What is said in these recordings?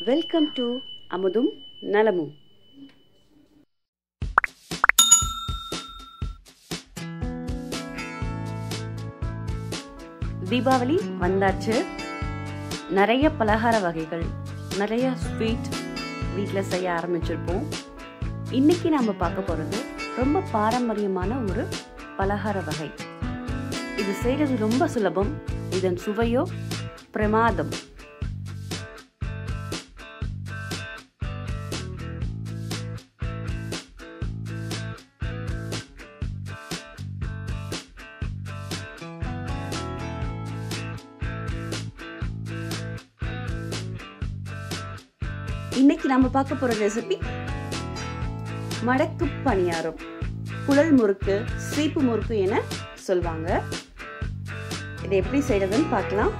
welcome to அமுதும் நலமும் தீபாவளி வந்தாச்சு நிறைய பலகார வகைகள் நிறைய ஸ்வீட் வீட்டில் செய்ய ஆரம்பிச்சிருப்போம் இன்னைக்கு நாம் பார்க்க போகிறது ரொம்ப பாரம்பரியமான ஒரு பலகார வகை இது செய்கிறது ரொம்ப சுலபம் இதன் சுவையோ பிரமாதம் இன்னைக்கு நாம பார்க்க போற ரெசிபி மடக்கு பணியாரம் குழல் முறுக்கு சீப்பு முறுக்கு என சொல்வாங்க இதை எப்படி செய்யறதுன்னு பார்க்கலாம்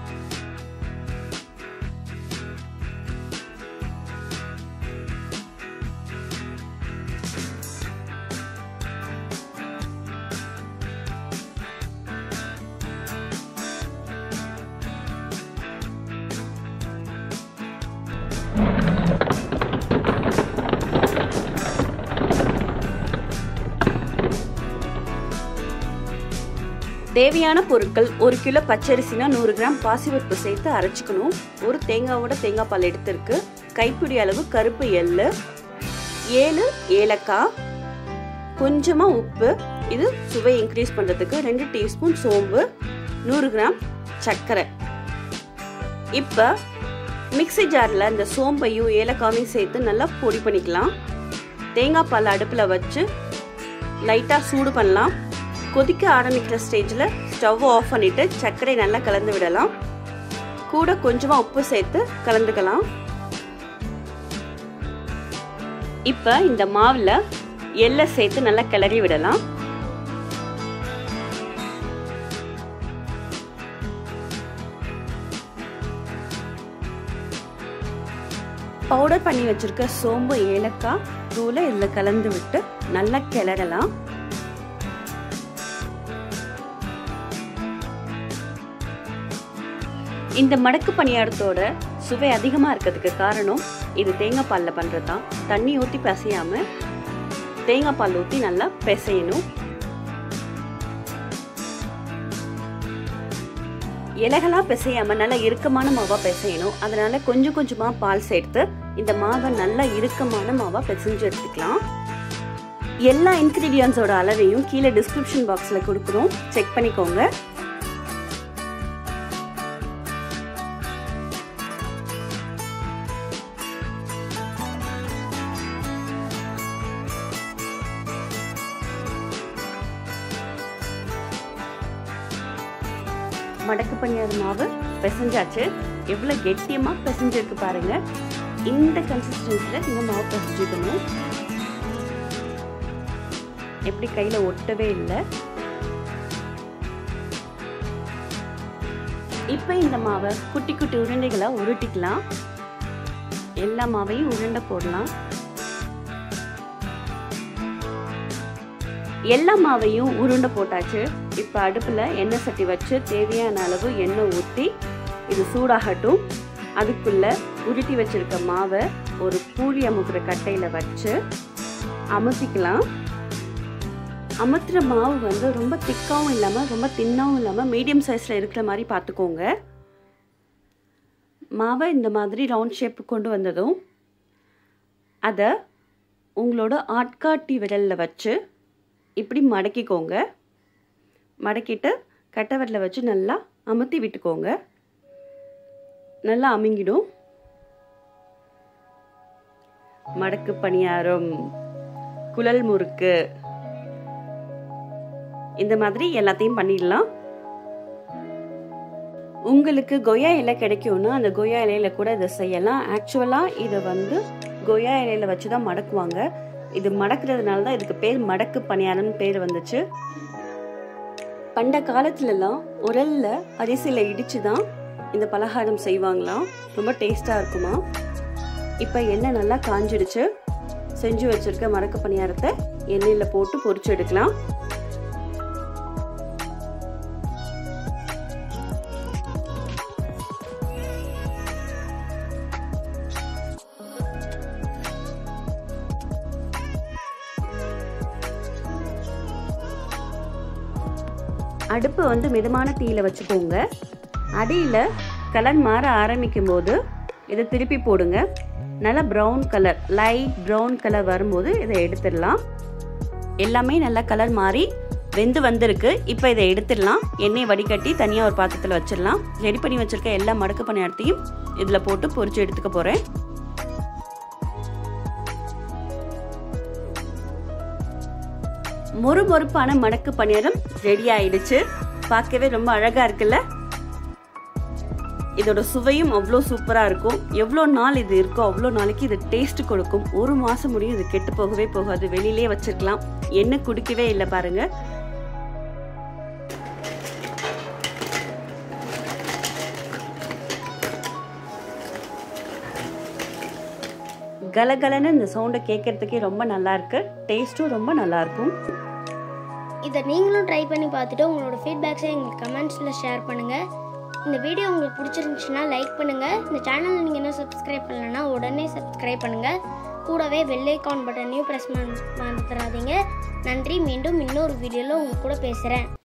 தேவையான பொருட்கள் ஒரு கிலோ பச்சரிசினா நூறு கிராம் பாசிப்பருப்பு சேர்த்து அரைச்சிக்கணும் ஒரு தேங்காவோட தேங்காய் பால் எடுத்திருக்கு கைப்பிடி அளவு கருப்பு எள்ளு ஏழு ஏலக்காய் கொஞ்சமாக உப்பு இது சுவை இன்க்ரீஸ் பண்ணுறதுக்கு ரெண்டு டீஸ்பூன் சோம்பு நூறு கிராம் சர்க்கரை இப்போ மிக்சி ஜாரில் இந்த சோம்பையும் ஏலக்காவையும் சேர்த்து நல்லா பொடி பண்ணிக்கலாம் தேங்காய் பால் அடுப்பில் வச்சு லைட்டாக சூடு பண்ணலாம் கொதிக்க ஆரம்பிக்கிற ஸ்டேஜில் ஸ்டவ் ஆஃப் பண்ணிவிட்டு சர்க்கரை நல்லா கலந்து விடலாம் கூட கொஞ்சமாக உப்பு சேர்த்து கலந்துக்கலாம் இப்போ இந்த மாவில் எள்ளை சேர்த்து நல்லா கிளறி விடலாம் பவுடர் பண்ணி வச்சிருக்க சோம்பு ஏலக்காய் தூளை இதில் கலந்து விட்டு நல்லா கிளறலாம் இந்த மடக்கு பணியாரத்தோட சுவை அதிகமாக இருக்கிறதுக்கு காரணம் இது தேங்காய் பாலில் பண்ணுறது தான் தண்ணி ஊற்றி பிசையாமல் தேங்காய் பால் ஊற்றி நல்லா பிசையணும் இலைகளாக பிசையாமல் நல்லா இறுக்கமான மாவாக பிசையணும் அதனால கொஞ்சம் கொஞ்சமாக பால் சேர்த்து இந்த மாவை நல்லா இறுக்கமான மாவாக பிசைஞ்சு எடுத்துக்கலாம் எல்லா இன்க்ரீடியன்ஸோட அளவையும் கீழே டிஸ்கிரிப்ஷன் பாக்ஸில் கொடுக்குறோம் செக் பண்ணிக்கோங்க மடக்கு பணியார மாவு பிசைஞ்சாச்சு எவ்வளோ கெட்டியமாக பிசைஞ்சிருக்கு பாருங்க இந்த கன்சிஸ்டன்சியில் நீங்கள் மாவு பிசைஞ்சுக்கணும் எப்படி கையில் ஒட்டவே இல்லை இப்போ இந்த மாவை குட்டி குட்டி உருண்டைகளாக உருட்டிக்கலாம் எல்லா மாவையும் உருண்டை போடலாம் எல்லா மாவையும் உருண்டை போட்டாச்சு இப்போ அடுப்பில் எண்ணெய் சட்டி வச்சு தேவையான அளவு எண்ணெய் ஊற்றி இது சூடாகட்டும் அதுக்குள்ளே உருட்டி வச்சிருக்க மாவை ஒரு பூரி அமுக்கிற கட்டையில் வச்சு அமுத்திக்கலாம் அமுத்துற மாவு வந்து ரொம்ப திக்காகவும் இல்லாமல் ரொம்ப தின்னாகவும் இல்லாமல் மீடியம் சைஸில் இருக்கிற மாதிரி பார்த்துக்கோங்க மாவை இந்த மாதிரி ரவுண்ட் ஷேப் கொண்டு வந்ததும் அதை உங்களோட ஆட்காட்டி விரலில் வச்சு இப்படி மடக்கிக்கோங்க மடக்கிட்டு கட்டை விரலில் வச்சு நல்லா அமுத்தி விட்டுக்கோங்க நல்லா அமுங்கிடும் மடக்கு பணியாரம் குழல் முறுக்கு இந்த மாதிரி எல்லாத்தையும் பண்ணிடலாம் உங்களுக்கு கொய்யா இலை கிடைக்கும்னா அந்த கொய்யா இலையில கூட இதை செய்யலாம் ஆக்சுவலாக இதை வந்து கொய்யா இலையில வச்சு தான் மடக்குவாங்க இது மடக்கிறதுனால தான் இதுக்கு பேர் மடக்கு பணியாரம்னு பேர் வந்துச்சு பண்ட காலத்துலலாம் உரல்ல அரிசியில் இடிச்சு தான் இந்த பலகாரம் செய்வாங்களாம் ரொம்ப டேஸ்டாக இருக்குமா இப்போ எண்ணெய் நல்லா காஞ்சிடுச்சு செஞ்சு வச்சிருக்க மடக்கு பணியாரத்தை எண்ணெயில் போட்டு பொரிச்சு எடுக்கலாம் அடுப்பு வந்து மிதமான தீயில வச்சுக்கோங்க அடியில் கலர் மாற ஆரம்பிக்கும் போது இதை திருப்பி போடுங்க நல்லா brown colour light brown colour வரும்போது இதை எடுத்துடலாம் எல்லாமே நல்லா கலர் மாறி வெந்து வந்திருக்கு இப்போ இதை எடுத்துடலாம் எண்ணெய் வடிகட்டி தனியாக ஒரு பாத்திரத்தில் வச்சிடலாம் ரெடி பண்ணி வச்சிருக்க எல்லா மடக்கு பணியாரத்தையும் இதில் போட்டு பொரிச்சு எடுத்துக்க போகிறேன் மொறு மொறுப்பான மடக்கு பணியாரம் ரெடி ஆயிடுச்சு பார்க்கவே ரொம்ப அழகா இருக்குல்ல இதோட சுவையும் அவ்வளோ சூப்பராக இருக்கும் எவ்வளோ நாள் இது இருக்கோ அவ்வளோ நாளைக்கு இது டேஸ்ட் கொடுக்கும் ஒரு மாதம் முடியும் இது கெட்டு போகவே போகாது வெளியிலே வச்சிருக்கலாம் எண்ணெய் குடிக்கவே இல்லை பாருங்க கலகலன்னு இந்த சவுண்டை கேட்கறதுக்கே ரொம்ப நல்லா இருக்கு டேஸ்ட்டும் ரொம்ப நல்லா இருக்கும் இதை நீங்களும் ட்ரை பண்ணி பார்த்துட்டு உங்களோட ஃபீட்பேக்ஸை எங்களுக்கு கமெண்ட்ஸில் ஷேர் பண்ணுங்கள் இந்த வீடியோ உங்களுக்கு பிடிச்சிருந்துச்சுன்னா லைக் பண்ணுங்கள் இந்த சேனலை நீங்கள் இன்னும் சப்ஸ்கிரைப் பண்ணலைன்னா உடனே சப்ஸ்கிரைப் பண்ணுங்கள் கூடவே பெல் ஐக்கான் பட்டனையும் ப்ரெஸ் பண்ண மறந்துடாதீங்க நன்றி மீண்டும் இன்னொரு வீடியோவில் உங்கள் கூட பேசுகிறேன்